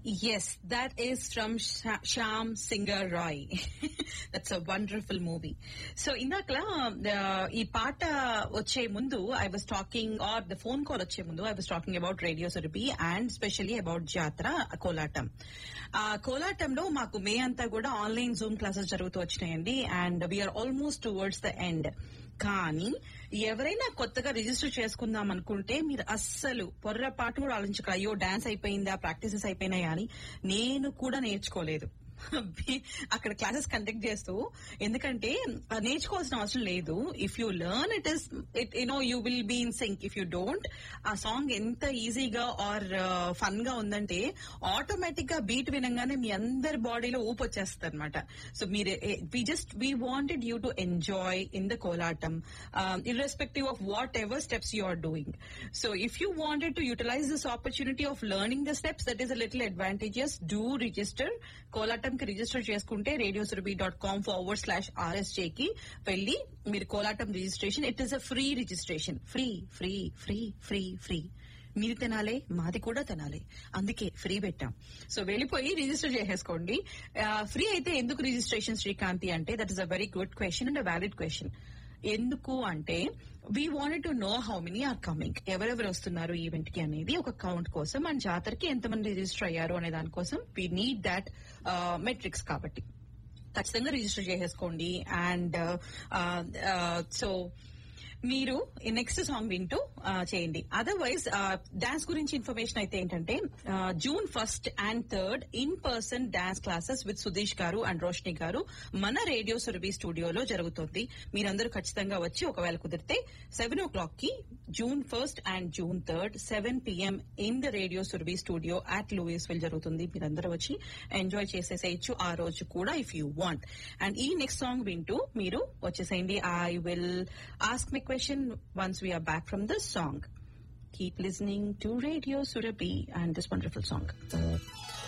Yes, that is from Sha- Sham Singer Roy. That's a wonderful movie. So ఇందాక ఈ పాట వచ్చే ముందు I was talking uh the phone call వచ్చే ముందు I was talking about radio Surabhi and specially about jatara kolatam ఆ కోలాటంలో మాకు మే అంతా కూడా ఆన్లైన్ జూమ్ క్లాసెస్ జరుగుతూ వచ్చినాయండి and we are almost towards the end కానీ ఎవరైనా కొత్తగా రిజిస్టర్ చేసుకుందాం అనుకుంటే మీరు అస్సలు పొర్రపాటు కూడా ఆలోచించక అయ్యో డాన్స్ అయిపోయిందా ప్రాక్టీసెస్ అయిపోయినాయా అని నేను కూడా నేర్చుకోలేదు అక్కడ క్లాసెస్ కండక్ట్ చేస్తూ ఎందుకంటే ఆ, నేర్చుకోవాల్సిన అవసరం లేదు if you learn it is it you know you will be in sync if you don't uh song ఎంత ఈజీగా ఆర్ ఫన్ గా ఉందంటే ఆటోమేటిక్ గా బీట్ వినంగానే మీ అందరి బాడీలో ఊపు వచ్చేస్తుంది అనమాట సో మీరు we just we wanted you to enjoy in the kolatam irrespective of whatever steps you are doing. So if you wanted to utilize this opportunity of learning the steps, that is a little advantageous. Do register. Kolatam కి register చేసుకుంటే radio Surabhi dot com forward slash RSJ కి వెళ్ళి మీరు kolatam registration it is a free registration free free free free free మీరు తినాలి మాది కూడా తినాలి అందుకే ఫ్రీ పెట్టాం సో వెళ్ళిపోయి రిజిస్టర్ చేసేసుకోండి ఫ్రీ అయితే ఎందుకు రిజిస్ట్రేషన్ శ్రీకాంతి అంటే that is a very good question and a valid question ఎందుకు అంటే we wanted to know how many are coming ఎవరెవరు వస్తున్నారు ఈవెంట్ కి అనేది ఒక కౌంట్ కోసం అండ్ జాతరకి ఎంతమంది రిజిస్టర్ అయ్యారు అనే దానికోసం వీ నీడ్ దాట్ మెట్రిక్స్ కాబట్టి ఖచ్చితంగా రిజిస్టర్ చేసేసుకోండి అండ్ సో మీరు నెక్స్ట్ సాంగ్ వింటూ ఆ, చేయండి అదర్వైజ్ డాన్స్ గురించి ఇన్ఫర్మేషన్ అయితే ఏంటంటే June first and third in person dance classes with Sudheesh garu and Roshini గారు మన రేడియో సురభి స్టూడియోలో జరుగుతుంది మీరందరూ ఖచ్చితంగా వచ్చి ఒకవేళ కుదిరితే సెవెన్ ఓ క్లాక్ కి June first and June third seven PM in the radio Surabhi studio at Louis will జరుగుతుంది మీరందరూ వచ్చి ఎంజాయ్ చేసేసేయచ్చు ఆ రోజు కూడా ఇఫ్ యూ వాంట్ అండ్ ఈ నెక్స్ట్ సాంగ్ వింటూ మీరు వచ్చేసేయండి I will ask my question once we are back from this song keep listening to radio Surabhi and this wonderful song